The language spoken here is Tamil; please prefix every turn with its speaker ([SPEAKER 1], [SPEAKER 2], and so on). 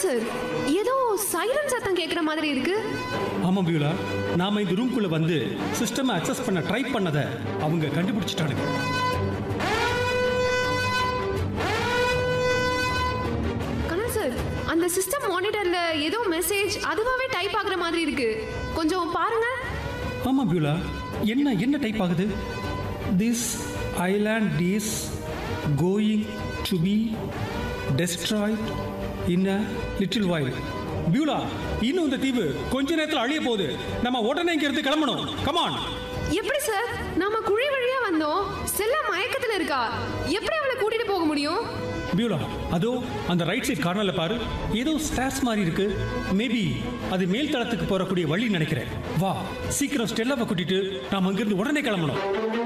[SPEAKER 1] கனல் சார் ஏதோ சைரன் சத்தம் கேட்குற மாதிரி இருக்கு
[SPEAKER 2] ஆமாம் பியூலா நாம இந்த ரூம்குள்ள வந்து சிஸ்டமை அக்சஸ் பண்ண ட்ரை பண்ணதை அவங்க கண்டுபிடிச்சிட்டானுங்க
[SPEAKER 1] கனல் சார் அந்த சிஸ்டம் மானிட்டர்ல ஏதோ மெசேஜ் அதுவாவே டைப் ஆகுற மாதிரி இருக்கு கொஞ்சம் பாருங்க
[SPEAKER 2] ஆமாம் பியூலா என்ன என்ன டைப் ஆகுது this island is going to be destroyed in a little while பியூலா இன்னும் இந்த தீவு கொஞ்ச நேரத்தில் அழிய போகுது நம்ம உடனே இங்க இருந்து கிளம்பணும் கமான்
[SPEAKER 1] எப்படி சார் நாம குழி வழியா வந்தோம் செல்ல மயக்கத்துல இருக்கா எப்படி அவளை கூட்டிட்டு போக முடியும்
[SPEAKER 2] பியூலா அதோ அந்த ரைட் சைடு கார்னர்ல பாரு ஏதோ ஸ்டாஸ் மாதிரி இருக்கு மேபி அது மேல் தளத்துக்கு போறக்கூடிய வழி நினைக்கிறேன் வா சீக்கிரம் ஸ்டெல்லாவை கூட்டிட்டு நாம் அங்கிருந்து உடனே கிளம்பணும்